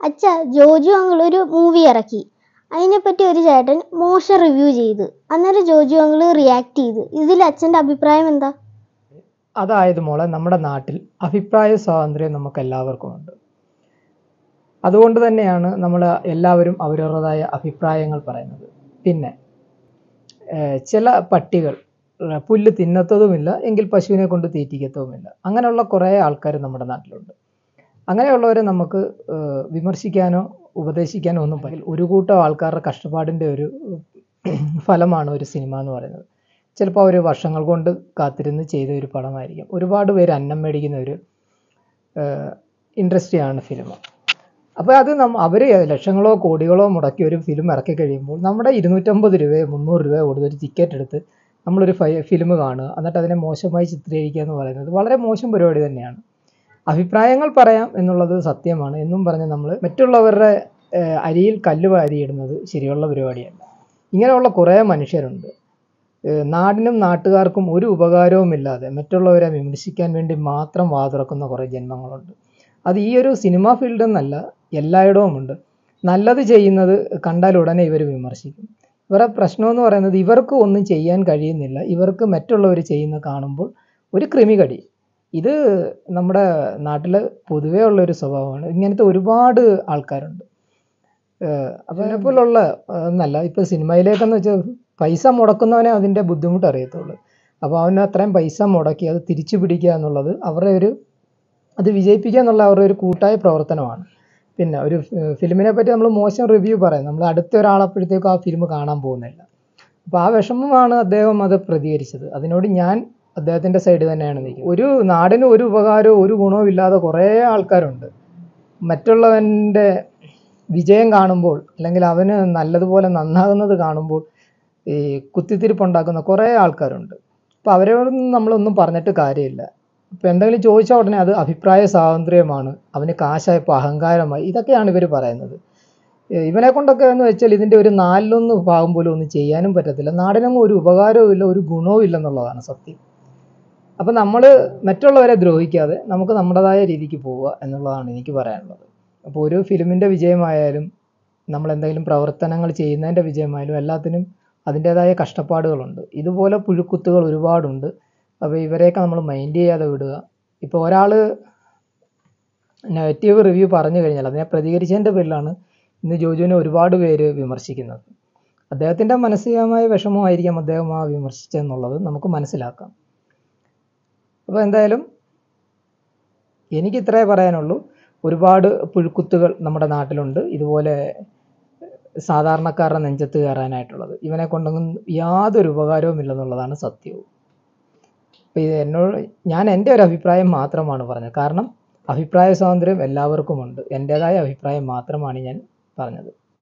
അച്ഛ ജോജു അങ്കിൾ ഒരു മൂവി ഇറക്കി അതിനെപ്പറ്റി ഒരു ചേട്ടൻ മോശം റിവ്യൂ ചെയ്ത് അന്നേരം ജോജു അങ്കിൾ റിയാക്ട് ചെയ്ത് ഇതിൽ അച്ഛൻ്റെ അഭിപ്രായം എന്താ അതായത് മോളെ നമ്മുടെ നാട്ടിൽ അഭിപ്രായ സ്വാതന്ത്ര്യം നമുക്ക് എല്ലാവർക്കും ഉണ്ട് അതുകൊണ്ട് തന്നെയാണ് നമ്മൾ എല്ലാവരും അവരവരുടേതായ അഭിപ്രായങ്ങൾ പറയുന്നത് പിന്നെ ഏഹ്, ചില പട്ടികൾ ഏഹ്, പുല്ല് തിന്നത്തതുമില്ല എങ്കിൽ പശുവിനെ കൊണ്ട് തീറ്റിക്കത്തതുമില്ല അങ്ങനെയുള്ള കുറേ ആൾക്കാർ നമ്മുടെ നാട്ടിലുണ്ട് അങ്ങനെയുള്ളവരെ നമുക്ക് ഏഹ്, വിമർശിക്കാനോ ഉപദേശിക്കാനോ ഒന്നും പറ്റില്ല ഒരു കൂട്ടം ആൾക്കാരുടെ കഷ്ടപ്പാടിൻ്റെ ഒരു ഫലമാണ് ഒരു സിനിമ എന്ന് പറയുന്നത് ചിലപ്പോൾ അവർ വർഷങ്ങൾ കൊണ്ട് കാത്തിരുന്ന് ചെയ്ത ഒരു പടമായിരിക്കും ഒരുപാട് പേര് അന്നം മേടിക്കുന്ന ഒരു ഇൻഡസ്ട്രിയാണ് ഫിലിം അപ്പോൾ അത് നമ്മ അവർ ലക്ഷങ്ങളോ കോടികളോ മുടക്കി ഒരു ഫിലിം ഇറക്കി കഴിയുമ്പോൾ നമ്മുടെ ഇരുന്നൂറ്റമ്പത് രൂപയോ മുന്നൂറ് രൂപയോ കൊടുത്ത് ഒരു ടിക്കറ്റ് എടുത്ത് നമ്മളൊരു ഫൈ ഫിലിം കാണുക എന്നിട്ട് അതിനെ മോശമായി ചിത്രീകരിക്കുക എന്ന് പറയുന്നത് വളരെ മോശം പരിപാടി തന്നെയാണ് അഭിപ്രായങ്ങൾ പറയാം എന്നുള്ളത് സത്യമാണ് എന്നും പറഞ്ഞ് നമ്മൾ മറ്റുള്ളവരുടെ ഏഹ്, അരിയിൽ കല്ല് വാരിയിടുന്നത് ശരിയുള്ള പരിപാടിയല്ല ഇങ്ങനെയുള്ള കുറേ മനുഷ്യരുണ്ട് ഏഹ് നാടിനും നാട്ടുകാർക്കും ഒരു ഉപകാരവുമില്ലാതെ മറ്റുള്ളവരെ വിമർശിക്കാൻ വേണ്ടി മാത്രം വാതുറക്കുന്ന കുറേ ജന്മങ്ങളുണ്ട് അത് ഈ ഒരു സിനിമ ഫീൽഡ് എന്നല്ല എല്ലായിടവും ഉണ്ട് നല്ലത് ചെയ്യുന്നത് കണ്ടാൽ ഉടനെ ഇവർ വിമർശിക്കും ഇവരുടെ പ്രശ്നം എന്ന് പറയുന്നത് ഇവർക്ക് ഒന്നും ചെയ്യാൻ കഴിയുന്നില്ല ഇവർക്ക് മറ്റുള്ളവർ ചെയ്യുന്ന കാണുമ്പോൾ ഒരു കൃമികടി ഇത് നമ്മുടെ നാട്ടിൽ പൊതുവേ ഉള്ള ഒരു സ്വഭാവമാണ് ഇങ്ങനത്തെ ഒരുപാട് ആൾക്കാരുണ്ട് അപ്പോൾ അതിനെപ്പോലുള്ള എന്നല്ല ഇപ്പോൾ സിനിമയിലേക്കെന്ന് വെച്ചാൽ പൈസ മുടക്കുന്നവനെ അതിൻ്റെ ബുദ്ധിമുട്ട് അറിയത്തുള്ളൂ അപ്പോൾ അവന് അത്രയും പൈസ മുടക്കി അത് തിരിച്ചു പിടിക്കുക എന്നുള്ളത് അവരുടെ ഒരു അത് വിജയിപ്പിക്കുക എന്നുള്ള അവരുടെ ഒരു കൂട്ടായ പ്രവർത്തനമാണ് പിന്നെ ഒരു ഫിലിമിനെ പറ്റി നമ്മൾ മോശം റിവ്യൂ പറയും നമ്മൾ അടുത്ത ഒരാളപ്പോഴത്തേക്കും ആ ഫിലിം കാണാൻ പോകുന്നില്ല അപ്പോൾ ആ വിഷമമാണ് അദ്ദേഹം അത് പ്രതികരിച്ചത് അതിനോട് ഞാൻ അദ്ദേഹത്തിൻ്റെ സൈഡ് തന്നെയാണ് നിൽക്കുന്നത് ഒരു നാടിന് ഒരു ഉപകാരവും ഒരു ഗുണവും ഇല്ലാതെ കുറേ ആൾക്കാരുണ്ട് മറ്റുള്ളവൻ്റെ വിജയം കാണുമ്പോൾ അല്ലെങ്കിൽ അവന് നല്ലതുപോലെ നന്നാകുന്നത് കാണുമ്പോൾ ഈ കുത്തിത്തിരിപ്പുണ്ടാക്കുന്ന കുറേ ആൾക്കാരുണ്ട് അപ്പോൾ അവരോടൊന്നും നമ്മളൊന്നും പറഞ്ഞിട്ട് കാര്യമില്ല ഇപ്പോൾ എന്തെങ്കിലും ചോദിച്ചാൽ ഉടനെ അത് അഭിപ്രായ സ്വാതന്ത്ര്യമാണ് അവന് കാശായപ്പോൾ അഹങ്കാരമായി ഇതൊക്കെയാണ് ഇവർ പറയുന്നത് ഏഹ് ഇവനെ കൊണ്ടൊക്കെ എന്ന് വെച്ചാൽ ഇതിൻ്റെ ഒരു നാലിലൊന്ന് ഭാഗം പോലും ഒന്നും ചെയ്യാനും പറ്റത്തില്ല നാടിനൊന്നും ഒരു ഉപകാരവും ഇല്ല ഒരു ഗുണവും ഇല്ലെന്നുള്ളതാണ് സത്യം അപ്പം നമ്മൾ മറ്റുള്ളവരെ ദ്രോഹിക്കാതെ നമുക്ക് നമ്മുടേതായ രീതിക്ക് പോവുക എന്നുള്ളതാണ് എനിക്ക് പറയാനുള്ളത് അപ്പോൾ ഒരു ഫിലിമിൻ്റെ വിജയമായാലും നമ്മൾ എന്തെങ്കിലും പ്രവർത്തനങ്ങൾ ചെയ്യുന്നതിൻ്റെ വിജയമായാലും എല്ലാത്തിനും അതിൻ്റേതായ കഷ്ടപ്പാടുകളുണ്ട് ഇതുപോലെ പുഴുക്കുത്തുകൾ ഒരുപാടുണ്ട് അപ്പോൾ ഇവരെയൊക്കെ നമ്മൾ മൈൻഡ് ചെയ്യാതെ വിടുക ഇപ്പോൾ ഒരാൾ നെഗറ്റീവ് റിവ്യൂ പറഞ്ഞു കഴിഞ്ഞാൽ അതിനെ പ്രതികരിച്ചതിൻ്റെ പേരിലാണ് ഇന്ന് ജോജുവിനെ ഒരുപാട് പേര് വിമർശിക്കുന്നത് അദ്ദേഹത്തിൻ്റെ മാനസികമായ വിഷമമായിരിക്കാം അദ്ദേഹം ആ വിമർശിച്ചതെന്നുള്ളത് നമുക്ക് മനസ്സിലാക്കാം അപ്പോൾ എന്തായാലും എനിക്ക് ഇത്രേ പറയാനുള്ളൂ ഒരുപാട് പുഴുക്കുത്തുകൾ നമ്മുടെ നാട്ടിലുണ്ട് ഇതുപോലെ സാധാരണക്കാരുടെ നെഞ്ചത്ത് കയറാനായിട്ടുള്ളത് ഇവനെ കൊണ്ടൊന്നും യാതൊരു ഉപകാരവും ഇല്ലെന്നുള്ളതാണ് സത്യവും അപ്പോൾ ഇത് എന്നോട് ഞാൻ എൻ്റെ ഒരു അഭിപ്രായം മാത്രമാണ് പറഞ്ഞത് കാരണം അഭിപ്രായ സ്വാതന്ത്ര്യം എല്ലാവർക്കുമുണ്ട് എൻ്റേതായ അഭിപ്രായം മാത്രമാണ് ഞാൻ പറഞ്ഞത്